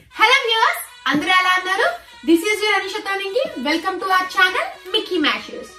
Hello viewers అందరూ ఎలా ఉన్నారు దిస్ ఈజ్ యువర్ అనిషతానికి welcome to our channel Mickey Mashes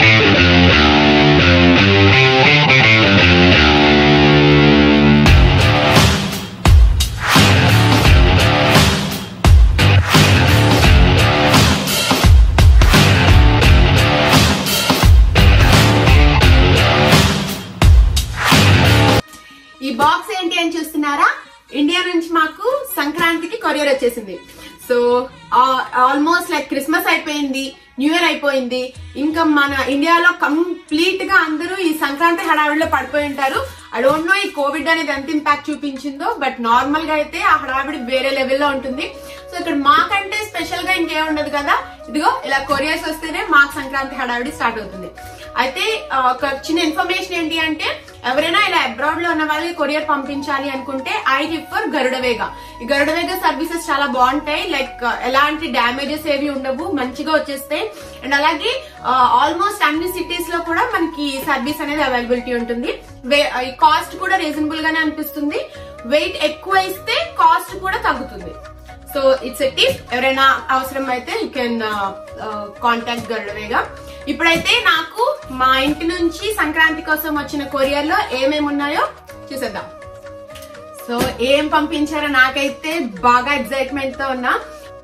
ఈ బాక్స్ ఏంటి అని చూస్తున్నారా ఇండియా నుంచి మాకు సంక్రాంతికి కొరియర్ వచ్చేసింది సో ఆల్మోస్ట్ లైక్ క్రిస్మస్ అయిపోయింది న్యూ ఇయర్ అయిపోయింది ఇంకా మన ఇండియాలో కంప్లీట్ గా అందరూ ఈ సంక్రాంతి హడావిడిలో పడిపోయి ఉంటారు ఐ డోంట్ నో ఈ కోవిడ్ అనేది ఎంత ఇంపాక్ట్ చూపించిందో బట్ నార్మల్ గా అయితే ఆ హడావిడి వేరే లెవెల్లో ఉంటుంది సో ఇక్కడ మాకంటే స్పెషల్ గా ఇంకేం ఉండదు కదా ఇదిగో ఇలా కొరియర్స్ వస్తేనే మాకు సంక్రాంతి హడావిడి స్టార్ట్ అవుతుంది అయితే ఆ, ఒక చిన్న ఇన్ఫర్మేషన్ ఏంటి అంటే ఎవరైనా ఇలా అబ్రాడ్ లో ఉన్న వాళ్ళకి కొరియర్ పంపించాలి అనుకుంటే ఐ రిఫర్ గరుడవేగా ఈ గరుడవేగా సర్వీసెస్ చాలా బాగుంటాయి లైక్ ఎలాంటి డ్యామేజెస్ ఏవి ఉండవు మంచిగా వచ్చేస్తాయి అండ్ అలాగే ఆల్మోస్ట్ అన్ని సిటీస్ లో కూడా మనకి సర్వీస్ అనేది అవైలబిలిటీ ఉంటుంది కాస్ట్ కూడా రీజనబుల్ గానే అనిపిస్తుంది వెయిట్ ఎక్కువ ఇస్తే కాస్ట్ కూడా తగ్గుతుంది సో ఇట్స్ ఎ టిప్ ఎవరైనా అవసరం అయితే యూ కెన్ కాంటాక్ట్ గరుడవేగా ఇప్పుడైతే నాకు మా ఇంటి నుంచి సంక్రాంతి కోసం వచ్చిన కొరియర్ లో ఏమేమి ఉన్నాయో చూసేద్దాం సో ఏం పంపించారో నాకైతే బాగా ఎక్సైట్మెంట్ తో ఉన్నా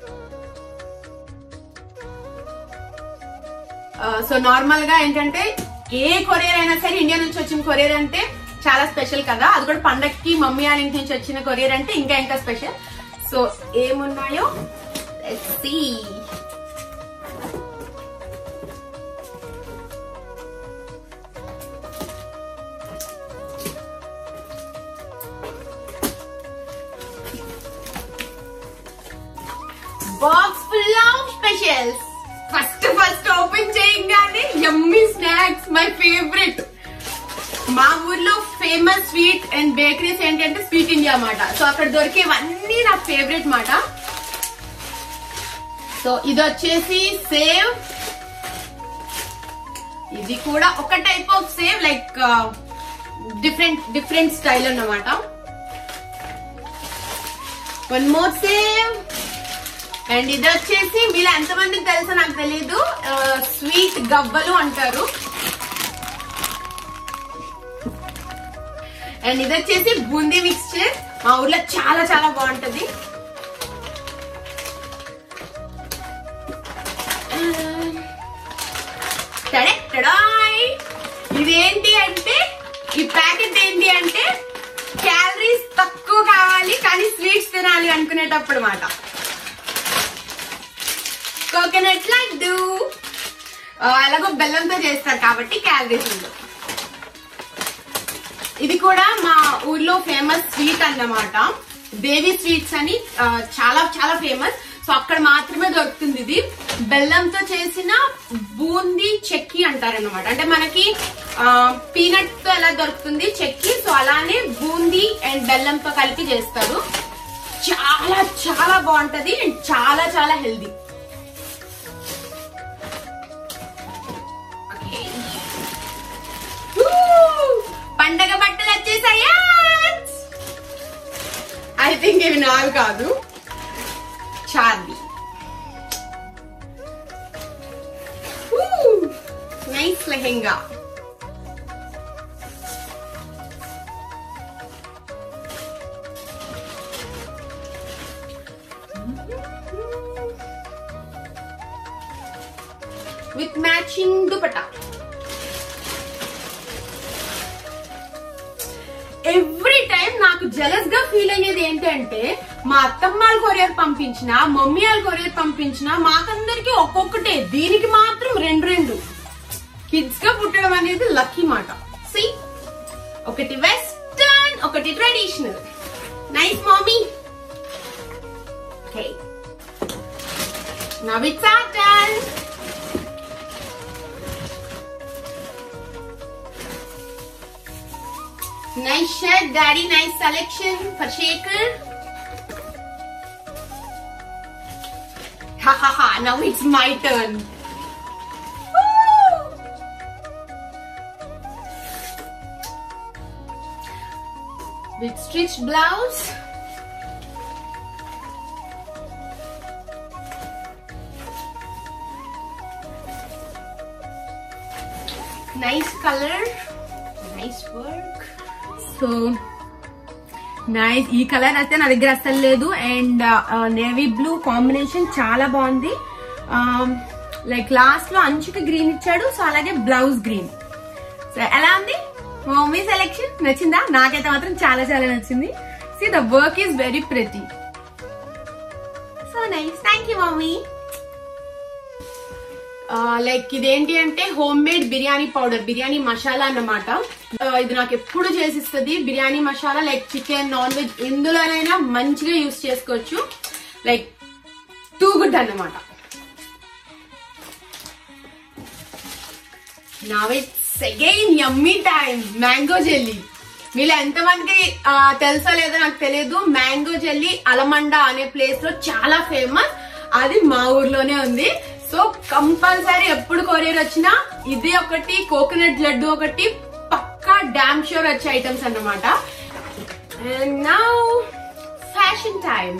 సో నార్మల్ గా ఏంటంటే ఏ కొరియర్ అయినా సరే ఇండియా నుంచి వచ్చిన కొరియర్ అంటే చాలా స్పెషల్ కదా అది కూడా పండక్కి మమ్మీ వాళ్ళ ఇంటి నుంచి వచ్చిన కొరియర్ అంటే ఇంకా ఇంకా స్పెషల్ సో ఏమున్నాయో Let's see. Box full of specials first first open చేయగానే యమ్మీ స్నాక్స్ మై ఫేవరెట్ మా ఊర్లో ఫేమస్ స్వీట్ అండ్ బేకరీస్ ఏంటంటే స్వీట్ ఇండియా మాట సో అక్కడ దొరికేవన్నీ నా ఫేవరెట్ మాట సో ఇది వచ్చేసి సేవ్ ఇది కూడా ఒక type of sev like different different style అన్నమాట వన్ మోర్ సేవ్ అండ్ ఇది వచ్చేసి వీళ్ళు ఎంతమందికి తెలుసో నాకు తెలియదు స్వీట్ గవ్వలు అంటారు అండ్ ఇది వచ్చేసి బూందీ మిక్స్చర్ మా ఊర్లో చాలా చాలా బాగుంటది టడే టడాయ్ ఇది ఏంటి అంటే ఈ ప్యాకెట్ ఏంటి అంటే క్యాలరీస్ తక్కువ కావాలి కానీ స్వీట్స్ తినాలి అనుకునేటప్పుడు మాట కోకోనట్ లడ్డు ఆ, ఎలాగో బెల్లంతో చేస్తారు కాబట్టి క్యాలరీస్ ఉండవు ఇది కూడా మా ఊర్లో ఫేమస్ స్వీట్ అన్నమాట దేవి స్వీట్స్ అని ఆ, చాలా చాలా ఫేమస్ సో అక్కడ మాత్రమే దొరుకుతుంది ఇది బెల్లంతో చేసిన బూందీ చెక్కి అంటారన్నమాట అంటే మనకి పీనట్ తో ఎలా దొరుకుతుంది చెక్కి సో అలానే బూందీ అండ్ బెల్లంతో కలిపి చేస్తారు చాలా చాలా బాగుంటది అండ్ చాలా చాలా హెల్దీ పండగ బట్టలు వచ్చేసాయా ఐ థింక్ ఇవి నావి కాదు Charlie nice lehenga with matching dupatta every time నాకు జలస్ గా ఫీల్ అయ్యేది ఏంటంటే మా అత్తమ్మ వాళ్ళ కొరియర్ పంపించిన మమ్మీ వాళ్ళ కొరియర్ పంపించిన మాకందరికి ఒక్కొక్కటే దీనికి మాత్రం రెండు రెండు కిడ్స్ గా పుట్టడం అనేది లక్కీ మాట సి ఒకటి వెస్టర్న్ ఒకటి traditional nice mommy okay now it's our turn Nice shirt, daddy. Nice selection for Shaker. Ha ha ha. Now it's my turn. Woo! With stitched blouse. Nice colour nice work so nice ఈ colour అయితే నా దగ్గర అస్సలు లేదు and navy blue combination చాలా బాగుంది like last లో అంచుకి గ్రీన్ ఇచ్చాడు సో అలాగే బ్లౌజ్ గ్రీన్ సో ఎలా ఉంది మా మమ్మీ సెలెక్షన్ నచ్చిందా నాకైతే మాత్రం చాలా చాలా నచ్చింది see the work is very pretty so nice thank you mummy like ఇదేంటి అంటే home made biryani powder biryani masala అన్నమాట ఆ, ఇది నాకు ఎప్పుడు చేసిస్తుంది biryani masala like chicken non veg ఎందులోనైనా మంచిగా యూస్ చేసుకోవచ్చు లైక్ టూ గుడ్ అన్నమాట now it's again yummy time mango jelly వీళ్ళు ఎంతమంది ఆ, తెలుసో లేదో నాకు తెలియదు మ్యాంగో జెల్లీ అలమండ అనే ప్లేస్ లో చాలా ఫేమస్ అది మా ఊర్లోనే ఉంది సో కంపల్సరీ ఎప్పుడు కొరియర్ వచ్చినా ఇది ఒకటి కోకోనట్ లడ్డు ఒకటి పక్కా డామ్ షూర్ వచ్చే ఐటమ్స్ అన్నమాట and now fashion time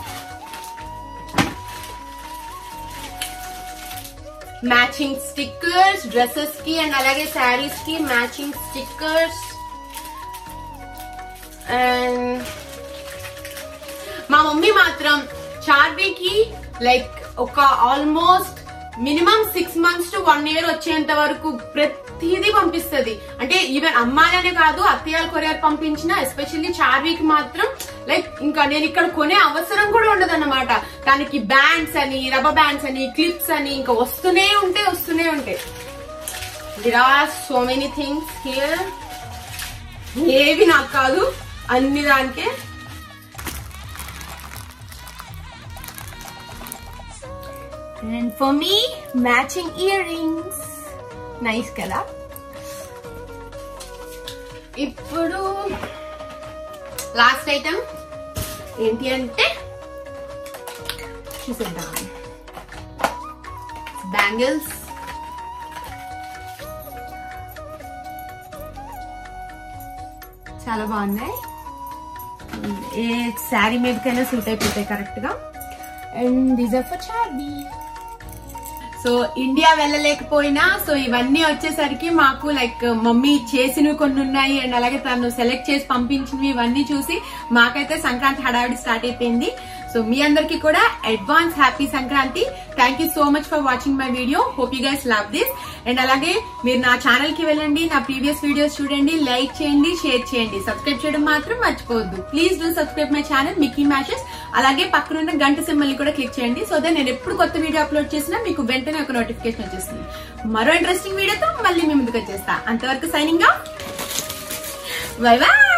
matching stickers dresses కి అండ్ అలాగే శారీస్ కి మ్యాచింగ్ స్టిక్కర్స్ అండ్ మా మమ్మీ మాత్రం చార్బీకి లైక్ ఒక almost minimum six months to one year వచ్చేంత వరకు ప్రతిదీ పంపిస్తుంది అంటే ఈవెన్ అమ్మాయిలనే కాదు అత్తయ్యాల కొరియర్ పంపించిన ఎస్పెషల్లీ చార్వీకి మాత్రం లైక్ ఇంకా నేను ఇక్కడ కొనే అవసరం కూడా ఉండదు అన్నమాట దానికి బ్యాండ్స్ అని రబ్బర్ బ్యాండ్స్ అని క్లిప్స్ అని ఇంకా వస్తూనే ఉంటే వస్తూనే ఉంటాయి there are so many things here ఏవి నాకు కాదు అన్ని దానికే and for me matching earrings nice కదా ఇప్పుడు లాస్ట్ ఐటమ్ ఏంటి అంటే చూసేద్దాం బ్యాంగిల్స్ చాలా బాగున్నాయి ఏ శారీ మీదకైనా సూట్ అయిపోతాయి కరెక్ట్ గా అండ్ దీస్ ఆర్ ఫర్ చార్బీ సో ఇండియా వెళ్ళలేకపోయినా సో ఇవన్నీ వచ్చేసరికి మాకు లైక్ మమ్మీ చేసినవి కొన్ని ఉన్నాయి అండ్ అలాగే తను సెలెక్ట్ చేసి పంపించినవి ఇవన్నీ చూసి మాకైతే సంక్రాంతి హడావిడి స్టార్ట్ అయిపోయింది సో మీ అందరికి కూడా advance happy Sankranti thank you so much for watching my video hope you guys love this and అలాగే మీరు నా ఛానల్ కి వెళ్ళండి నా ప్రీవియస్ వీడియోస్ చూడండి లైక్ చేయండి షేర్ చేయండి సబ్స్క్రైబ్ చేయడం మాత్రం మర్చిపోవద్దు please do subscribe my channel Mickey Matches అలాగే పక్కనున్న గంట సింబల్ కూడా క్లిక్ చేయండి సో దట్ నేను ఎప్పుడు కొత్త వీడియో అప్లోడ్ చేసినా మీకు వెంటనే ఒక నోటిఫికేషన్ వచ్చేస్తుంది మరో ఇంట్రెస్టింగ్ వీడియోతో మళ్ళీ మీ ముందుకు వచ్చేస్తా అంతవరకు సైనింగ్ బై బై